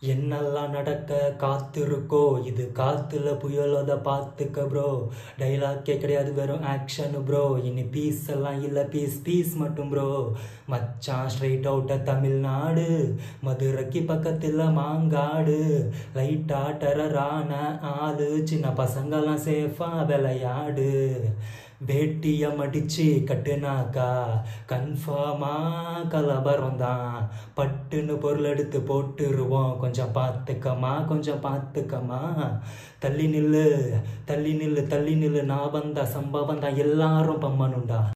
என்னெல்லாம் நடக்க காத்திருக்கோ இது காத்துல புயலோத பார்த்துக்க ப்ரோ டைலாக்கே கிடையாது வெறும் ஆக்ஷன் ப்ரோ இனி பீஸ் எல்லாம் இல்லை பீஸ் பீஸ் மட்டும் ப்ரோ மச்சான் ஸ்ட்ரைட் அவுட்ட தமிழ்நாடு மதுரைக்கு பக்கத்தில் மாங்காடு லைட்டா டெரரான ஆளு சின்ன பசங்கெல்லாம் சேஃபா விளையாடு வேட்டிய மடிச்சு கட்டுனாக்கா கன்ஃபார்மா கலவரம் தான் பட்டுன்னு பொருள் எடுத்து போட்டுருவோம் கொஞ்சம் பார்த்துக்கமா கொஞ்சம் பார்த்துக்கமா தள்ளி நில்லு தள்ளி நில்லு தள்ளி நில்லு நான் வந்த சம்பவம் தான் எல்லாரும் பம்மனுண்டா